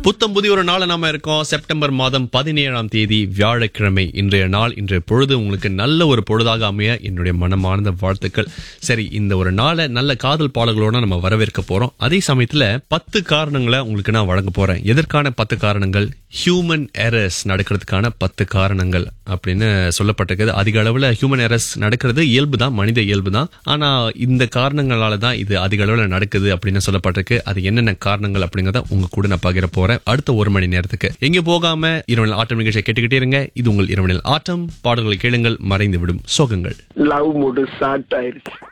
புத்தம் புதிய ஒரு நாள் நாம இருக்கோம் செப்டம்பர் மாதம் பதினேழாம் தேதி வியாழக்கிழமை இன்றைய நாள் இன்றைய பொழுது உங்களுக்கு நல்ல ஒரு பொழுதாக அமைய என்னுடைய மனமார்ந்த வாழ்த்துக்கள் சரி இந்த ஒரு நாளை நல்ல காதல் பாடல்களோட நம்ம வரவேற்க போறோம் அதே சமயத்துல பத்து காரணங்களை உங்களுக்கு நான் வழங்க போறேன் எதற்கான பத்து காரணங்கள் ஹியூமன் எரர்ஸ் நடக்கிறதுக்கான பத்து காரணங்கள் அப்படின்னு சொல்லப்பட்டிருக்குது அதிக அளவுல ஹியூமன் எரர்ஸ் நடக்கிறது இயல்பு தான் மனித இயல்பு தான் ஆனா இந்த காரணங்களால தான் இது அதிக அளவுல நடக்குது அப்படின்னு சொல்லப்பட்டிருக்கு அது என்னென்ன காரணங்கள் அப்படிங்கறத உங்க கூட நான் பகிர போறேன் அடுத்த ஒரு மணி நேரத்துக்கு எங்க போகாம இரவனில் ஆட்டம் நிகழ்ச்சியை கேட்டுக்கிட்டே இருங்க இது உங்கள் இரவனில் ஆட்டம் பாடல்களை கேளுங்கள் மறைந்து விடும் சோகங்கள் லவ் மூடு ஸ்டார்ட் ஆயிருச்சு